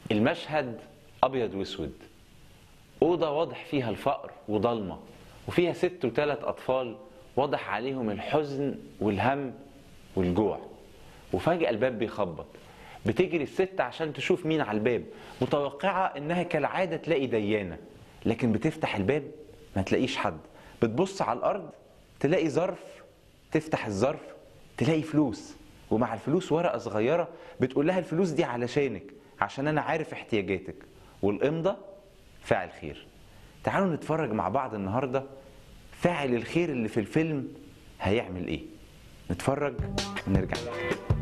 المشهد ابيض واسود اوضه واضح فيها الفقر وضلمه وفيها ست وثلاث اطفال واضح عليهم الحزن والهم والجوع وفجاه الباب بيخبط بتجري الست عشان تشوف مين على الباب متوقعه انها كالعاده تلاقي ديانه لكن بتفتح الباب ما تلاقيش حد بتبص على الارض تلاقي ظرف تفتح الظرف تلاقي فلوس ومع الفلوس ورقه صغيره بتقول لها الفلوس دي علشانك عشان انا عارف احتياجاتك والامضه فاعل خير تعالوا نتفرج مع بعض النهارده فاعل الخير اللي في الفيلم هيعمل ايه نتفرج ونرجع نحكي